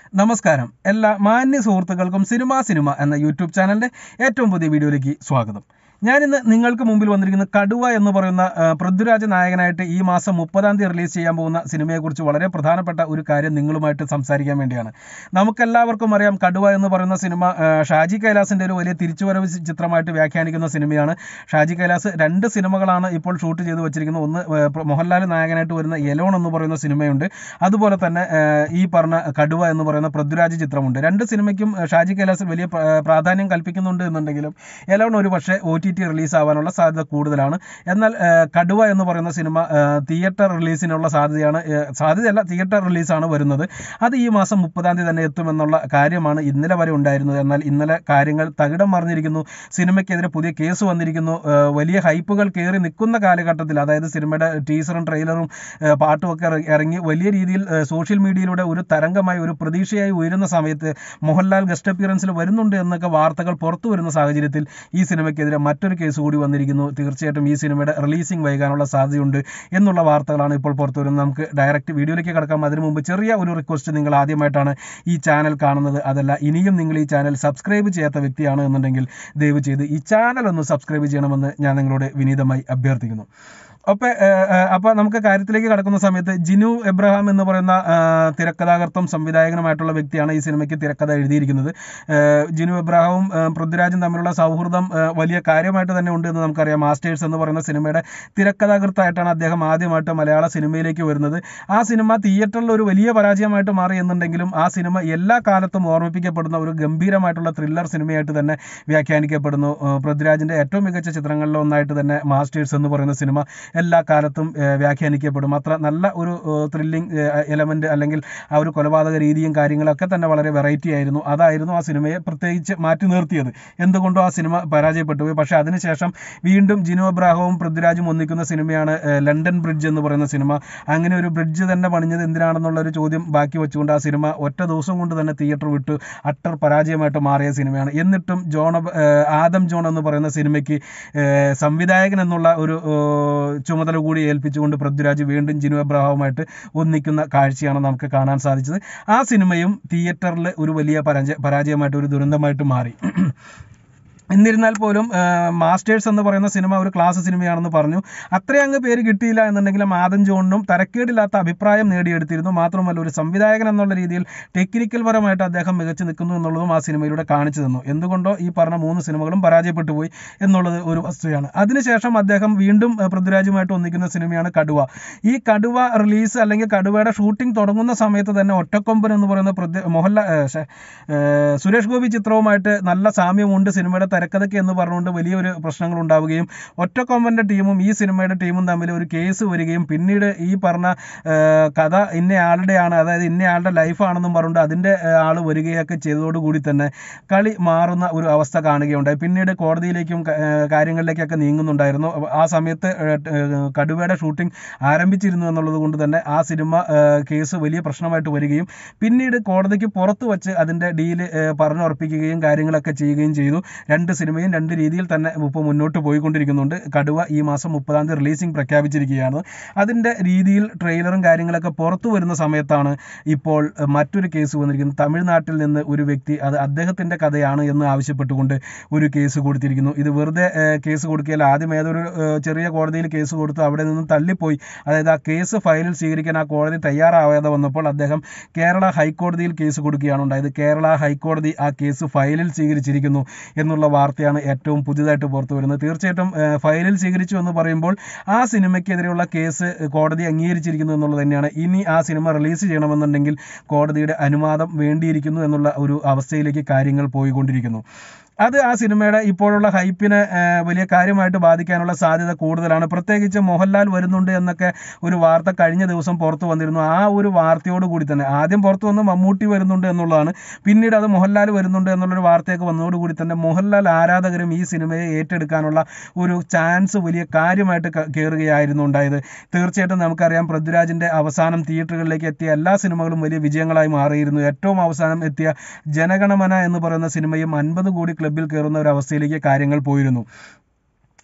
നമസ്കാരം എല്ലാ മാന്യ സുഹൃത്തുക്കൾക്കും സിനിമ സിനിമ എന്ന യൂട്യൂബ് ചാനലിന്റെ ഏറ്റവും പുതിയ വീഡിയോയിലേക്ക് സ്വാഗതം ഞാനിന്ന് നിങ്ങൾക്ക് മുമ്പിൽ വന്നിരിക്കുന്ന കടുവ എന്ന് പറയുന്ന ആ, പൃഥ്വിരാജ് നായകനായിട്ട് ഈ മാസം മുപ്പതാം തീയതി റിലീസ് ചെയ്യാൻ പോകുന്ന സിനിമയെക്കുറിച്ച് വളരെ പ്രധാനപ്പെട്ട ഒരു കാര്യം നിങ്ങളുമായിട്ട് സംസാരിക്കാൻ വേണ്ടിയാണ് നമുക്കെല്ലാവർക്കും അറിയാം കടുവ എന്ന് പറയുന്ന സിനിമ ആ, ഷാജി കൈലാസിന്റെ ഒരു വലിയ തിരിച്ചുവരവ് ചിത്രമായിട്ട് വ്യാഖ്യാനിക്കുന്ന സിനിമയാണ് ഷാജി കൈലാസ് രണ്ട് സിനിമകളാണ് ഇപ്പോൾ ഷൂട്ട് ചെയ്ത് വെച്ചിരിക്കുന്നത് ഒന്ന് ആ, പ്ര- മോഹൻലാൽ നായകനായിട്ട് വരുന്ന എലോൺ എന്ന് പറയുന്ന സിനിമയുണ്ട് അതുപോലെ തന്നെ ആ, ഈ പറഞ്ഞ കടുവ എന്ന് പറയുന്ന പൃഥ്വിരാജ് ചിത്രമുണ്ട് രണ്ട് സിനിമയ്ക്കും ആ, ഷാജി കൈലാസ് വലിയ പ്ര- പ്രാധാന്യം കൽപ്പിക്കുന്നുണ്ട് എന്നുണ്ടെങ്കിലും എലോൺ ഒരു പക്ഷേ ഒ ടി ടി റിലീസ് ആവാനുള്ള സാധ്യത കൂടുതലാണ് എന്നാൽ ആ, കടുവ എന്ന് പറയുന്ന സിനിമ ആ, തിയേറ്റർ റിലീസിനുള്ള സാധ്യതയാണ് ആ, സാധ്യതയല്ല തിയേറ്റർ റിലീസാണ് വരുന്നത് അത് ഈ മാസം മുപ്പതാം തീയതി തന്നെ എത്തുമെന്നുള്ള കാര്യമാണ് ഇന്നലെ വരെ ഉണ്ടായിരുന്നത് എന്നാൽ ഇന്നലെ കാര്യങ്ങൾ തകിടം മറിഞ്ഞിരിക്കുന്നു സിനിമയ്ക്കെതിരെ പുതിയ കേസ് വന്നിരിക്കുന്നു ആ, വലിയ ഹൈപ്പുകൾ കയറി നിൽക്കുന്ന കാലഘട്ടത്തിൽ അതായത് സിനിമയുടെ ടീസറും ട്രെയിലറും ആ, പാട്ടും ഒക്കെ ഇറ- ഇറങ്ങി വലിയ രീതിയിൽ ആ, സോഷ്യൽ മീഡിയയിലൂടെ ഒരു തരംഗമായി ഒരു പ്രതീക്ഷയായി ഉയരുന്ന സമയത്ത് മോഹൻലാൽ ഗസ്റ്റ് അപ്പിയറൻസിൽ വരുന്നുണ്ട് എന്നൊക്കെ വാർത്തകൾ പുറത്തു വരുന്ന സാഹചര്യത്തിൽ ഈ സിനിമയ്ക്കെതിരെ മറ്റൊരു കേസ് കൂടി വന്നിരിക്കുന്നു തീർച്ചയായിട്ടും ഈ സിനിമയുടെ റിലീസിംഗ് വൈകാനുള്ള സാധ്യതയുണ്ട് എന്നുള്ള വാർത്തകളാണ് ഇപ്പോൾ പുറത്തു വരുന്നത് നമുക്ക് ഡയറക്റ്റ് വീഡിയോയിലേക്ക് കിടക്കാം അതിനു മുമ്പ് ചെറിയ ഒരു റിക്വസ്റ്റ് നിങ്ങൾ ആദ്യമായിട്ടാണ് ഈ ചാനൽ കാണുന്നത് അതല്ല ഇനിയും നിങ്ങൾ ഈ ചാനൽ സബ്സ്ക്രൈബ് ചെയ്യാത്ത വ്യക്തിയാണ് എന്നുണ്ടെങ്കിൽ ദയവ് ചെയ്ത് ഈ ചാനൽ ഒന്ന് സബ്സ്ക്രൈബ് ചെയ്യണമെന്ന് ഞാൻ നിങ്ങളോട് വിനീതമായി അഭ്യർത്ഥിക്കുന്നു അപ്പൊ അപ്പൊ നമുക്ക് കാര്യത്തിലേക്ക് കടക്കുന്ന സമയത്ത് ജിനു എബ്രഹാം എന്ന് പറയുന്ന ആ, തിരക്കഥാകൃത്തും സംവിധായകനുമായിട്ടുള്ള വ്യക്തിയാണ് ഈ സിനിമയ്ക്ക് തിരക്കഥ എഴുതിയിരിക്കുന്നത് ആ, ജിനു എബ്രഹാമും ആ, പൃഥ്വിരാജും തമ്മിലുള്ള സൗഹൃദം ആ, വലിയ കാര്യമായിട്ട് തന്നെ ഉണ്ട് എന്ന് നമുക്കറിയാം മാസ്റ്റേഴ്സ് എന്ന് പറയുന്ന സിനിമയുടെ തിരക്കഥാകൃത്തായിട്ടാണ് അദ്ദേഹം ആദ്യമായിട്ട് മലയാള സിനിമയിലേക്ക് വരുന്നത് ആ സിനിമ തിയേറ്ററിൽ ഒരു വലിയ പരാജയമായിട്ട് മാറി എന്നുണ്ടെങ്കിലും ആ സിനിമ എല്ലാ കാലത്തും ഓർമ്മിപ്പിക്കപ്പെടുന്ന ഒരു ഗംഭീരമായിട്ടുള്ള ത്രില്ലർ സിനിമയായിട്ട് തന്നെ വ്യാഖ്യാനിക്കപ്പെടുന്നു ആ, പൃഥ്വിരാജിന്റെ ഏറ്റവും മികച്ച ചിത്രങ്ങളിൽ ഒന്നായിട്ട് തന്നെ മാസ്റ്റേഴ്സ് എന്ന് പറയുന്ന സിനിമ എല്ലാ കാലത്തും ആ, വ്യാഖ്യാനിക്കപ്പെടും അത്ര നല്ല ഒരു ത്രില്ലിംഗ് എലമെന്റ് അല്ലെങ്കിൽ ആ ഒരു കൊലപാതക രീതിയും കാര്യങ്ങളൊക്കെ തന്നെ വളരെ വെറൈറ്റി ആയിരുന്നു അതായിരുന്നു ആ സിനിമയെ പ്രത്യേകിച്ച് മാറ്റി നിർത്തിയത് എന്തുകൊണ്ടോ ആ സിനിമ പരാജയപ്പെട്ടു പോയി പക്ഷേ അതിനുശേഷം വീണ്ടും ജിനു അബ്രാഹവും പൃഥ്വിരാജും ഒന്നിക്കുന്ന സിനിമയാണ് ആ, ലണ്ടൻ ബ്രിഡ്ജ് എന്ന് പറയുന്ന സിനിമ അങ്ങനെ ഒരു ബ്രിഡ്ജ് തന്നെ പണിഞ്ഞത് എന്തിനാണെന്നുള്ള ഒരു ചോദ്യം ബാക്കി വെച്ചുകൊണ്ട് ആ സിനിമ ഒറ്റ ദിവസം കൊണ്ട് തന്നെ തിയേറ്റർ വിട്ട് അട്ടർ പരാജയമായിട്ട് മാറിയ സിനിമയാണ് എന്നിട്ടും ജോൺ അബ്- ആ, ആദം ജോൺ എന്ന് പറയുന്ന സിനിമയ്ക്ക് ആ, സംവിധായകൻ എന്നുള്ള ഒരു ആ, ചുമതല കൂടി ഏൽപ്പിച്ചുകൊണ്ട് പൃഥ്വിരാജ് വീണ്ടും ജിനു അബ്രഹാവുമായിട്ട് ഒന്നിക്കുന്ന കാഴ്ചയാണ് നമുക്ക് കാണാൻ സാധിച്ചത് ആ സിനിമയും തിയേറ്ററിൽ ഒരു വലിയ പരാജയ പരാജയമായിട്ട് ഒരു ദുരന്തമായിട്ട് മാറി എന്നിരുന്നാൽ പോലും ആ, മാസ്റ്റേഴ്സ് എന്ന് പറയുന്ന സിനിമ ഒരു ക്ലാസ് സിനിമയാണെന്ന് പറഞ്ഞു അത്രയും അങ്ങ് പേര് കിട്ടിയില്ല എന്നുണ്ടെങ്കിലും ആദം ജോണിനും തരക്കേടില്ലാത്ത അഭിപ്രായം നേടിയെടുത്തിരുന്നു മാത്രമല്ല ഒരു സംവിധായകൻ എന്നുള്ള രീതിയിൽ ടെക്നിക്കൽ പരമായിട്ട് അദ്ദേഹം മികച്ചു നിൽക്കുന്നു എന്നുള്ളതും ആ സിനിമയിലൂടെ കാണിച്ചു തന്നു എന്തുകൊണ്ടോ ഈ പറഞ്ഞ മൂന്ന് സിനിമകളും പരാജയപ്പെട്ടു പോയി എന്നുള്ളത് ഒരു വസ്തുതയാണ് അതിനുശേഷം അദ്ദേഹം വീണ്ടും ആ, പൃഥ്വിരാജുമായിട്ട് ഒന്നിക്കുന്ന സിനിമയാണ് കടുവ ഈ കടുവ റിലീസ് അല്ലെങ്കിൽ കടുവയുടെ ഷൂട്ടിംഗ് തുടങ്ങുന്ന സമയത്ത് തന്നെ ഒറ്റക്കൊമ്പൻ എന്ന് പറയുന്ന പൃഥ്വി മോഹൻലാൽ ഏ, ശ്ശെ, ഏ, സുരേഷ് ഗോപി ചിത്രവുമായിട്ട് നല്ല സാമ്യമുണ്ട് സിനിമയുടെ തിരക്കഥയ്ക്ക് എന്ന് പറഞ്ഞുകൊണ്ട് വലിയൊരു പ്രശ്നങ്ങൾ ഉണ്ടാവുകയും ഒറ്റക്കൊമ്പൻ്റെ ടീമും ഈ സിനിമയുടെ ടീമും തമ്മിൽ ഒരു കേസ് വരികയും പിന്നീട് ഈ പറഞ്ഞ ആ, കഥ ഇന്ന ആളുടെയാണ് അതായത് ഇന്ന ആളുടെ ലൈഫാണെന്നും പറഞ്ഞുകൊണ്ട് അതിൻ്റെ ആൾ വരികയൊക്കെ ചെയ്തതോടുകൂടി തന്നെ കളി മാറുന്ന ഒരു അവസ്ഥ കാണുകയുണ്ടായി പിന്നീട് കോടതിയിലേക്കും ക- ആ, കാര്യങ്ങളിലേക്കൊക്കെ നീങ്ങുന്നുണ്ടായിരുന്നു അപ്പൊ ആ സമയത്ത് ആ, ട്- ആ, കടുവയുടെ ഷൂട്ടിംഗ് ആരംഭിച്ചിരുന്നു എന്നുള്ളത് കൊണ്ട് തന്നെ ആ സിനിമ ആ, കേസ് വലിയ പ്രശ്നമായിട്ട് വരികയും പിന്നീട് കോടതിക്ക് പുറത്ത് വച്ച് അതിൻ്റെ ഡീല് പറഞ്ഞുറപ്പിക്കുകയും കാര്യങ്ങളൊക്കെ ചെയ്യുകയും ചെയ്തു രണ്ട് സിനിമയും രണ്ട് രീതിയിൽ തന്നെ ഇപ്പോൾ മുന്നോട്ട് പോയിക്കൊണ്ടിരിക്കുന്നുണ്ട് കടുവ ഈ മാസം മുപ്പതാം തീയതി റിലീസിംഗ് പ്രഖ്യാപിച്ചിരിക്കുകയാണ് അതിൻ്റെ രീതിയിൽ ട്രെയിലറും കാര്യങ്ങളൊക്കെ പുറത്തു വരുന്ന സമയത്താണ് ഇപ്പോൾ അഹ്, മറ്റൊരു കേസ് വന്നിരിക്കുന്നത് തമിഴ്നാട്ടിൽ നിന്ന് ഒരു വ്യക്തി അത് അദ്ദേഹത്തിൻ്റെ കഥയാണ് എന്ന് ആവശ്യപ്പെട്ടുകൊണ്ട് ഒരു കേസ് കൊടുത്തിരിക്കുന്നു ഇത് വെറുതെ ഏഹ്, കേസ് കൊടുക്കുകയല്ല ആദ്യം ഏതൊരു ഏഹ്, ചെറിയ കോടതിയിൽ കേസ് കൊടുത്തു അവിടെ നിന്ന് തള്ളിപ്പോയി അതായത് ആ കേസ് ഫയലിൽ സ്വീകരിക്കാൻ ആ കോടതി തയ്യാറാവാതെ വന്നപ്പോൾ അദ്ദേഹം കേരള ഹൈക്കോടതിയിൽ കേസ് കൊടുക്കുകയാണ് ഉണ്ടായത് കേരള ഹൈക്കോടതി ആ കേസ് ഫയലിൽ സ്വീകരിച്ചിരിക്കുന്നു എന്നുള്ള വാർത്തയാണ് ഏറ്റവും പുതിയതായിട്ട് പുറത്തു വരുന്നത് തീർച്ചയായിട്ടും ഏഹ്, ഫയലിൽ സ്വീകരിച്ചു എന്ന് പറയുമ്പോൾ ആ സിനിമയ്ക്കെതിരെയുള്ള കേസ് കോടതി അംഗീകരിച്ചിരിക്കുന്നു എന്നുള്ളത് തന്നെയാണ് ഇനി ആ സിനിമ റിലീസ് ചെയ്യണമെന്നുണ്ടെങ്കിൽ കോടതിയുടെ അനുവാദം വേണ്ടിയിരിക്കുന്നു എന്നുള്ള ഒരു അവസ്ഥയിലേക്ക് കാര്യങ്ങൾ പോയിക്കൊണ്ടിരിക്കുന്നു അത് ആ സിനിമയുടെ ഇപ്പോഴുള്ള ഹൈപ്പിനെ ഏഹ്, വലിയ കാര്യമായിട്ട് ബാധിക്കാനുള്ള സാധ്യത കൂടുതലാണ് പ്രത്യേകിച്ച് മോഹൻലാൽ വരുന്നുണ്ട് എന്നൊക്കെ ഒരു വാർത്ത കഴിഞ്ഞ ദിവസം പുറത്തു വന്നിരുന്നു ആ ഒരു വാർത്തയോട് കൂടി തന്നെ ആദ്യം പുറത്തു വന്ന് മമ്മൂട്ടി വരുന്നുണ്ട് എന്നുള്ളതാണ് പിന്നീട് അത് മോഹൻലാൽ വരുന്നുണ്ട് എന്നുള്ളൊരു വാർത്തയൊക്കെ വന്നതോടുകൂടി തന്നെ മോഹൻലാൽ ആരാധകരും ഈ സിനിമയെ ഏറ്റെടുക്കാനുള്ള ഒരു ചാൻസ് വലിയ കാര്യമായിട്ട് ക- കയറുകയായിരുന്നു ഉണ്ടായത് തീർച്ചയായിട്ടും നമുക്കറിയാം പൃഥ്വിരാജിന്റെ അവസാനം തിയേറ്ററുകളിലേക്ക് എത്തിയ എല്ലാ സിനിമകളും വലിയ വിജയങ്ങളായി മാറിയിരുന്നു ഏറ്റവും അവസാനം എത്തിയ ജനഗണമന എന്ന് പറയുന്ന സിനിമയും അൻപത് കോടി ക്ലബിൽ കയറുന്ന ഒരു അവസ്ഥയിലേക്ക് കാര്യങ്ങൾ പോയിരുന്നു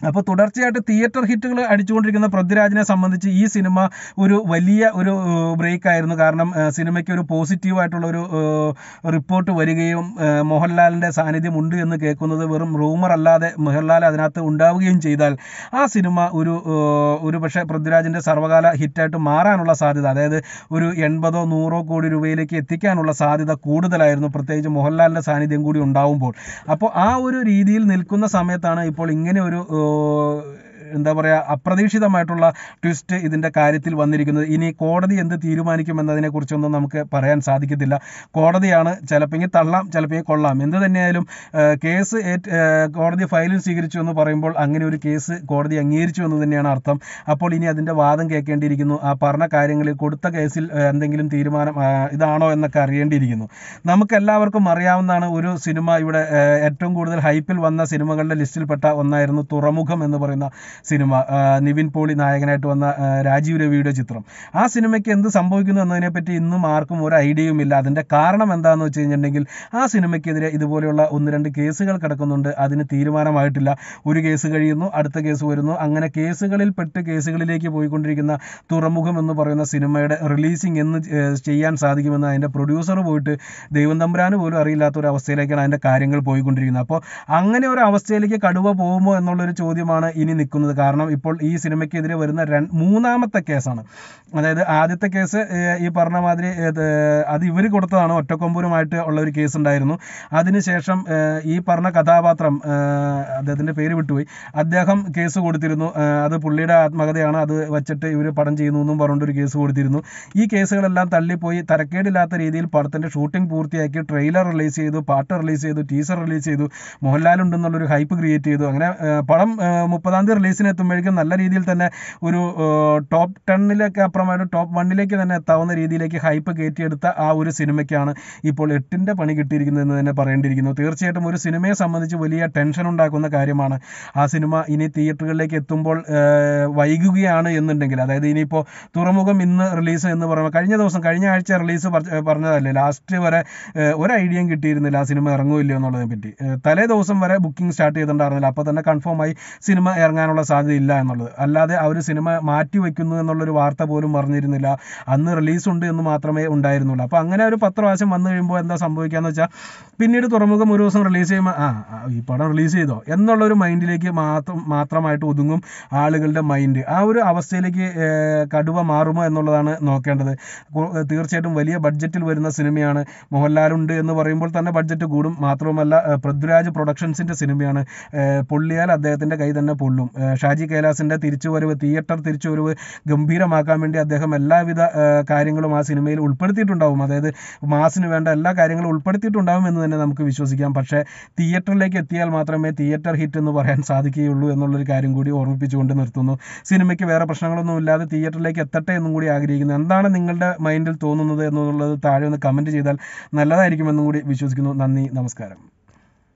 അപ്പോൾ തുടർച്ചയായിട്ട് തിയേറ്റർ ഹിറ്റുകൾ അടിച്ചുകൊണ്ടിരിക്കുന്ന പൃഥ്വിരാജിനെ സംബന്ധിച്ച് ഈ സിനിമ ഒരു വലിയ ഒരു ബ്രേക്ക് ആയിരുന്നു കാരണം ഏഹ്, സിനിമയ്ക്ക് ഒരു പോസിറ്റീവ് ആയിട്ടുള്ള ഒരു റിപ്പോർട്ട് വരികയും ഏഹ്, മോഹൻലാലിൻ്റെ സാന്നിധ്യം ഉണ്ട് എന്ന് കേൾക്കുന്നത് വെറും റൂമർ അല്ലാതെ മോഹൻലാൽ അതിനകത്ത് ഉണ്ടാവുകയും ചെയ്താൽ ആ സിനിമ ഒരു ഏഹ്, ഒരു പക്ഷേ പൃഥ്വിരാജിൻ്റെ സർവകാല ഹിറ്റായിട്ട് മാറാനുള്ള സാധ്യത അതായത് ഒരു എൺപതോ നൂറോ കോടി രൂപയിലേക്ക് എത്തിക്കാനുള്ള സാധ്യത കൂടുതലായിരുന്നു പ്രത്യേകിച്ച് മോഹൻലാലിൻ്റെ സാന്നിധ്യം കൂടി ഉണ്ടാവുമ്പോൾ അപ്പോൾ ആ ഒരു രീതിയിൽ നിൽക്കുന്ന സമയത്താണ് ഇപ്പോൾ ഇങ്ങനെ ഒരു ഏഹ്, എന്താ പറയുക അപ്രതീക്ഷിതമായിട്ടുള്ള ട്വിസ്റ്റ് ഇതിൻ്റെ കാര്യത്തിൽ വന്നിരിക്കുന്നത് ഇനി കോടതി എന്ത് തീരുമാനിക്കുമെന്നതിനെ കുറിച്ചൊന്നും നമുക്ക് പറയാൻ സാധിക്കത്തില്ല കോടതിയാണ് ചിലപ്പോൾ തള്ളാം ചിലപ്പോൾ കൊള്ളാം എന്ത് തന്നെയായാലും ഏഹ്, കേസ് ഏറ്റ് ഏഹ്, കോടതി ഫയലിൽ സ്വീകരിച്ചു എന്ന് പറയുമ്പോൾ അങ്ങനെ ഒരു കേസ് കോടതി അംഗീകരിച്ചു എന്ന് തന്നെയാണ് അർത്ഥം അപ്പോൾ ഇനി അതിൻ്റെ വാദം കേൾക്കേണ്ടിയിരിക്കുന്നു ആ പറഞ്ഞ കാര്യങ്ങളിൽ കൊടുത്ത കേസിൽ ഏഹ്, എന്തെങ്കിലും തീരുമാനം ആ, ഇതാണോ എന്നൊക്കെ അറിയേണ്ടിയിരിക്കുന്നു നമുക്ക് എല്ലാവർക്കും അറിയാവുന്നതാണ് ഒരു സിനിമ ഇവിടെ ഏഹ്, ഏറ്റവും കൂടുതൽ ഹൈപ്പിൽ വന്ന സിനിമകളുടെ ലിസ്റ്റിൽപ്പെട്ട ഒന്നായിരുന്നു തുറമുഖം എന്ന് പറയുന്ന സിനിമ ആ, നിവിൻ പോളി നായകനായിട്ട് വന്ന ആ, രാജീവ് രവിയുടെ ചിത്രം ആ സിനിമയ്ക്ക് എന്ത് സംഭവിക്കുന്നു എന്നതിനെപ്പറ്റി ഇന്നും ആർക്കും ഒരു ഐഡിയയും ഇല്ല അതിൻ്റെ കാരണം എന്താണെന്ന് വെച്ച് കഴിഞ്ഞിട്ടുണ്ടെങ്കിൽ ആ സിനിമയ്ക്കെതിരെ ഇതുപോലെയുള്ള ഒന്ന് രണ്ട് കേസുകൾ കിടക്കുന്നുണ്ട് അതിന് തീരുമാനമായിട്ടില്ല ഒരു കേസ് കഴിയുന്നു അടുത്ത കേസ് വരുന്നു അങ്ങനെ കേസുകളിൽ പെട്ട് കേസുകളിലേക്ക് പോയിക്കൊണ്ടിരിക്കുന്ന തുറമുഖം എന്ന് പറയുന്ന സിനിമയുടെ റിലീസിങ് എന്ന് ഏഹ്, ചെയ്യാൻ സാധിക്കുമെന്ന് അതിൻ്റെ പ്രൊഡ്യൂസർ പോയിട്ട് ദൈവം തമ്പുരാന് പോലും അറിയില്ലാത്ത ഒരു അവസ്ഥയിലേക്കാണ് അതിൻ്റെ കാര്യങ്ങൾ പോയിക്കൊണ്ടിരിക്കുന്നത് അപ്പോൾ അങ്ങനെ ഒരു അവസ്ഥയിലേക്ക് കടുവ പോകുമോ എന്നുള്ളൊരു ചോദ്യമാണ് ഇനി നിൽക്കുന്നത് കാരണം ഇപ്പോൾ ഈ സിനിമയ്ക്കെതിരെ വരുന്ന രണ്ട് മൂന്നാമത്തെ കേസാണ് അതായത് ആദ്യത്തെ കേസ് ഏഹ്, ഈ പറഞ്ഞ മാതിരി ഏത്, അത് ഇവർ കൊടുത്തതാണ് ഒറ്റക്കൊമ്പനുമായിട്ട് ഉള്ള ഒരു കേസ് ഉണ്ടായിരുന്നു അതിനുശേഷം ഏഹ്, ഈ പറഞ്ഞ കഥാപാത്രം ഏഹ്, അദ്ദേഹത്തിൻ്റെ പേര് വിട്ടുപോയി അദ്ദേഹം കേസ് കൊടുത്തിരുന്നു ഏഹ്, അത് പുള്ളിയുടെ ആത്മകഥയാണ് അത് വെച്ചിട്ട് ഇവർ പടം ചെയ്യുന്നു എന്നും പറഞ്ഞിട്ടൊരു കേസ് കൊടുത്തിരുന്നു ഈ കേസുകളെല്ലാം തള്ളിപ്പോയി തരക്കേടില്ലാത്ത രീതിയിൽ പടത്തിൻ്റെ ഷൂട്ടിംഗ് പൂർത്തിയാക്കി ട്രെയിലർ റിലീസ് ചെയ്തു പാട്ട് റിലീസ് ചെയ്തു ടീസർ റിലീസ് ചെയ്തു മോഹൻലാൽ ഉണ്ടെന്നുള്ളൊരു ഹൈപ്പ് ക്രിയേറ്റ് ചെയ്തു അങ്ങനെ ഏഹ്, പടം ഏഹ്, മുപ്പതാം തീയതി റിലീസിന് എത്തുമ്പോഴേക്കും നല്ല രീതിയിൽ തന്നെ ഒരു ടോപ്പ് ടെന്നിലേക്ക് അപ്പുറമായിട്ട് ടോപ്പ് വണ്ണിലേക്ക് തന്നെ എത്താവുന്ന രീതിയിലേക്ക് ഹൈപ്പ് കയറ്റിയെടുത്ത ആ ഒരു സിനിമയ്ക്കാണ് ഇപ്പോൾ എട്ടിൻ്റെ പണി കിട്ടിയിരിക്കുന്നത് എന്ന് തന്നെ പറയേണ്ടിയിരിക്കുന്നു തീർച്ചയായിട്ടും ഒരു സിനിമയെ സംബന്ധിച്ച് വലിയ ടെൻഷൻ ഉണ്ടാക്കുന്ന കാര്യമാണ് ആ സിനിമ ഇനി തിയേറ്ററുകളിലേക്ക് എത്തുമ്പോൾ ഏഹ്, വൈകുകയാണ് എന്നുണ്ടെങ്കിൽ അതായത് ഇനിയിപ്പോൾ തുറമുഖം ഇന്ന് റിലീസ് എന്ന് പറയുമ്പോൾ കഴിഞ്ഞ ദിവസം കഴിഞ്ഞ ആഴ്ച റിലീസ് പറഞ്ഞതല്ലേ ലാസ്റ്റ് വരെ ഏഹ്, ഒരു ഐഡിയയും കിട്ടിയിരുന്നില്ല ആ സിനിമ ഇറങ്ങുമോ ഇല്ലയോ എന്നുള്ളതിനെ പറ്റി ഏഹ്, തലേ ദിവസം വരെ ബുക്കിംഗ് സ്റ്റാർട്ട് ചെയ്തിട്ടുണ്ടായിരുന്നില്ല അപ്പോൾ തന്നെ കൺഫേം ആയി സിനിമ ഇറങ്ങാനുള്ള സാധ്യതയില്ല എന്നുള്ളത് അല്ലാതെ ആ ഒരു സിനിമ മാറ്റി വയ്ക്കുന്നു എന്നുള്ളൊരു വാർത്ത പോലും പറഞ്ഞിരുന്നില്ല അന്ന് റിലീസ് ഉണ്ട് എന്ന് മാത്രമേ ഉണ്ടായിരുന്നുള്ളൂ അപ്പോൾ അങ്ങനെ ഒരു പത്ത് പ്രാവശ്യം വന്നു കഴിയുമ്പോൾ എന്താ സംഭവിക്കാന്ന് വെച്ചാൽ പിന്നീട് തുറമുഖം ഒരു ദിവസം റിലീസ് ചെയ്യുമ്പോൾ ആ ആ, ഈ പടം റിലീസ് ചെയ്തോ എന്നുള്ള ഒരു മൈൻഡിലേക്ക് മാത്രം മാത്രമായിട്ട് ഒതുങ്ങും ആളുകളുടെ മൈൻഡ് ആ ഒരു അവസ്ഥയിലേക്ക് ഏഹ്, കടുവ മാറുമോ എന്നുള്ളതാണ് നോക്കേണ്ടത് കു- തീർച്ചയായിട്ടും വലിയ ബഡ്ജറ്റിൽ വരുന്ന സിനിമയാണ് മോഹൻലാലുണ്ട് എന്ന് പറയുമ്പോൾ തന്നെ ബഡ്ജറ്റ് കൂടും മാത്രവുമല്ല ഏഹ്, പൃഥ്വിരാജ് പ്രൊഡക്ഷൻസിൻ്റെ സിനിമയാണ് ഏഹ്, പൊള്ളിയാൽ അദ്ദേഹത്തിൻ്റെ കൈ തന്നെ പൊള്ളും ഏഹ്, ഷാജി കൈലാസിൻ്റെ തിരിച്ചുവരവ് തിയേറ്റർ തിരിച്ചുവരവ് ഗംഭീരമാക്കാൻ വേണ്ടി അദ്ദേഹം എല്ലാവിധ ഏഹ്, കാര്യങ്ങളും ആ സിനിമയിൽ ഉൾപ്പെടുത്തിയിട്ടുണ്ടാവും അതായത് മാസിന് വേണ്ട എല്ലാ കാര്യങ്ങളും ഉൾപ്പെടുത്തിയിട്ടുണ്ടാവും എന്ന് തന്നെ നമുക്ക് വിശ്വസിക്കാം പക്ഷേ തിയേറ്ററിലേക്ക് എത്തിയാൽ മാത്രമേ തിയേറ്റർ ഹിറ്റ് എന്ന് പറയാൻ സാധിക്കുകയുള്ളൂ എന്നുള്ളൊരു കാര്യം കൂടി ഓർമ്മിപ്പിച്ചുകൊണ്ട് നിർത്തുന്നു സിനിമയ്ക്ക് വേറെ പ്രശ്നങ്ങളൊന്നും ഇല്ലാതെ തിയേറ്ററിലേക്ക് എത്തട്ടെ എന്നും കൂടി ആഗ്രഹിക്കുന്നു എന്താണ് നിങ്ങളുടെ മൈൻഡിൽ തോന്നുന്നത് എന്നുള്ളത് താഴെ ഒന്ന് കമൻറ്റ് ചെയ്താൽ നല്ലതായിരിക്കുമെന്നും കൂടി വിശ്വസിക്കുന്നു നന്ദി നമസ്കാരം